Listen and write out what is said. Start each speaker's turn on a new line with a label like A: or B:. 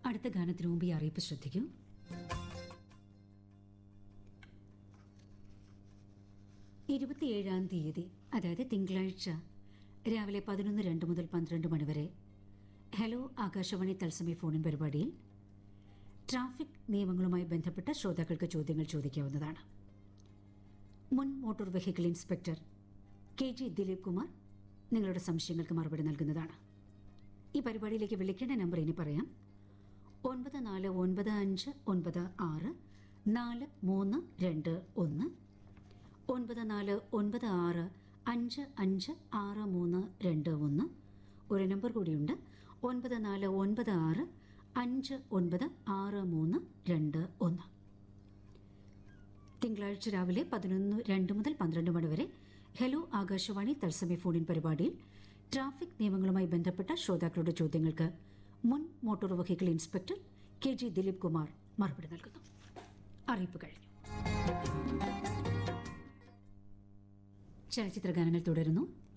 A: അടുത്ത ഗാനത്തിന് മുമ്പ് ഈ അറിയിപ്പ് ശ്രദ്ധിക്കൂ ഇരുപത്തിയേഴാം തീയതി അതായത് തിങ്കളാഴ്ച രാവിലെ പതിനൊന്ന് രണ്ട് മുതൽ പന്ത്രണ്ട് മണിവരെ ഹലോ ആകാശവാണി തത്സമയ ഫോണിൻ പരിപാടിയിൽ ട്രാഫിക് നിയമങ്ങളുമായി ബന്ധപ്പെട്ട ശ്രോതാക്കൾക്ക് ചോദ്യങ്ങൾ ചോദിക്കാവുന്നതാണ് മുൻ motor vehicle inspector K G Dileep Kumar നിങ്ങളുടെ സംശയങ്ങൾക്ക് മറുപടി നൽകുന്നതാണ് ഈ പരിപാടിയിലേക്ക് വിളിക്കേണ്ട നമ്പർ ഇനി പറയാം ഒൻപത് നാല് ഒൻപത് അഞ്ച് ഒൻപത് ആറ് നാല് മൂന്ന് രണ്ട് ഒന്ന് ഒൻപത് നാല് ഒൻപത് ആറ് അഞ്ച് അഞ്ച് ആറ് മൂന്ന് രണ്ട് ഒന്ന് ഒരു നമ്പർ കൂടിയുണ്ട് ഒൻപത് നാല് ഒൻപത് ആറ് അഞ്ച് ഒൻപത് ആറ് മൂന്ന് രണ്ട് ഒന്ന് തിങ്കളാഴ്ച രാവിലെ പതിനൊന്ന് രണ്ട് മുതൽ പന്ത്രണ്ട് മണി വരെ ഹലോ ആകാശവാണി തത്സമയ ഫോണിൻ പരിപാടിയിൽ ട്രാഫിക് നിയമങ്ങളുമായി ബന്ധപ്പെട്ട ശ്രോതാക്കളുടെ ചോദ്യങ്ങൾക്ക് മുൻ motor vehicle inspector K G Dileep Kumar മറുപടി നൽകുന്നു അറിയിപ്പ് കഴിഞ്ഞു ചലച്ചിത്ര ഗാനങ്ങൾ തുടരുന്നു